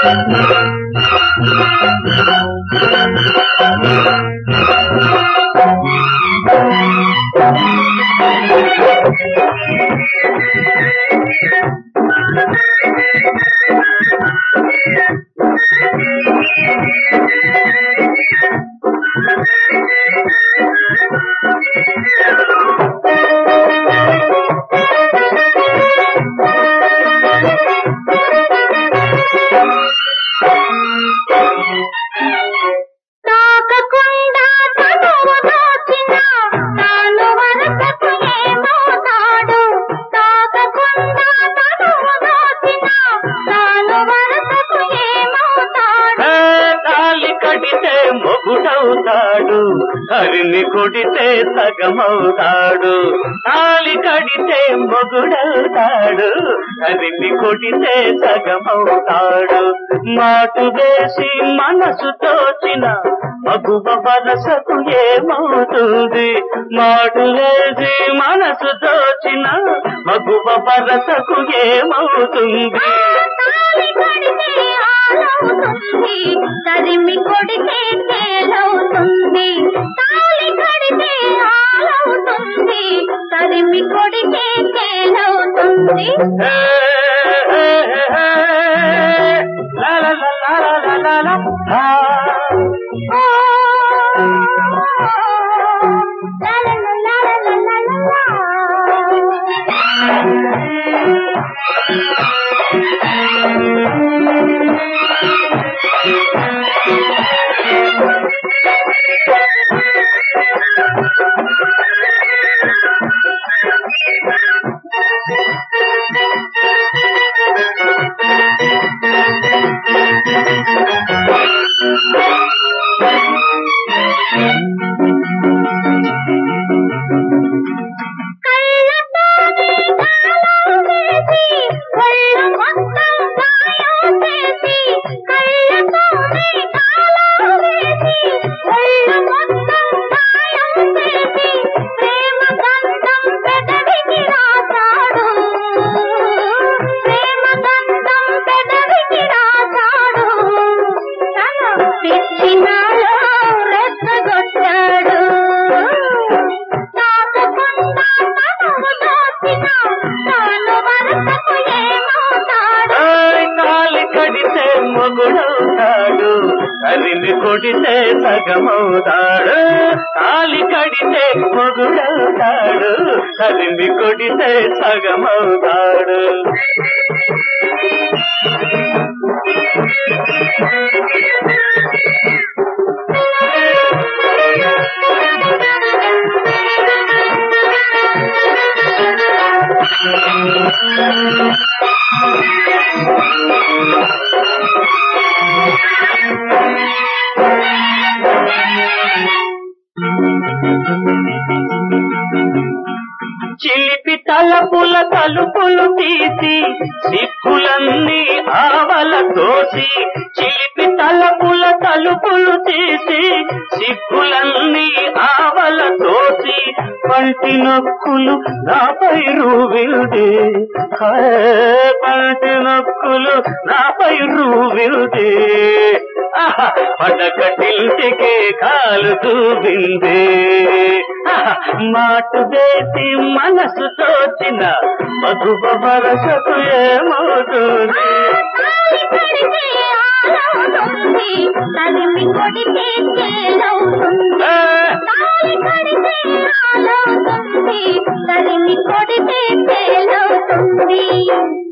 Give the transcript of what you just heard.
తాకకుండా తనువు దోచిన తాను వరసకు ఏమవుతాడు తాకకుండా తనువు దోచిన తాను వరసకు ఏమవుతాడు ఏ తాలి కడితే మొగుడవుతాడు హరిని కొడితే సగమవుతాడు తాలి కడితే మొగుడవుతాడు హరిని కొడితే సగమవుతాడు మాటు వేసి మనసు తోచిన మగువ వరసకు ఏమవుతుంది మాటు వేసి మనసు తోచిన మగువ వరసకు ఏమవుతుంది తాళి కడితే ఆలవుతుంది తరిమి కొడితే తేలవుతుంది తాళి కడితే ఆలవుతుంది తరిమి కొడితే తేలవుతుంది ఏ, ఏ, ఏ, ఏ, లా, లా, లా, లా, లా, లా, లా, లా. ఓ, లా, లా, లా, లా, లా, లా, లా, లా. కళ్ళతోనే గాలం వేసి, ఒళ్ళు మొత్తం గాయం చేసి, కళ్ళతోనే గాలం వేసి, ఒళ్ళు మొత్తం గాయం చేసి, ప్రేమ గంధం పెదవికి రాశాడు. ప్రేమ గంధం పెదవికి రాశాడు. తన పిచ్చినాలో రెచ్చగొట్టాడు. తాకకుండా తనువు దోచిన తాను వరసకు ఏమవుతాడు ఏయ్, తాలి కడితే మొగుడవుతాడు హరిని కొడితే సగమవుతాడు తాలి కడితే మొగుడవుతాడు హరిని కొడితే సగమవుతాడు చిలిపి తలపుల తలుపులు తీసి సిక్కులన్నీ ఆవల తోసి చిలిపి తలపుల తలుపులు తీసి సిక్కులన్నీ ఆవల తోసి పంటి నొక్కులు నాపై రూవిల్ది పంటి నొక్కులు నాపై రూవిల్ది పడకటింటికే కాలు దూబింది మాటు వేసి మనసు తోచిన మధుబ వరసకు ఏమవుతుంది తాళి కడితే ఆలవుతుంది తరిమి కొడితే తేలవుతుంది ఏ, తాళి కడితే ఆలవుతుంది తరిమి కొడితే తేలవుతుంది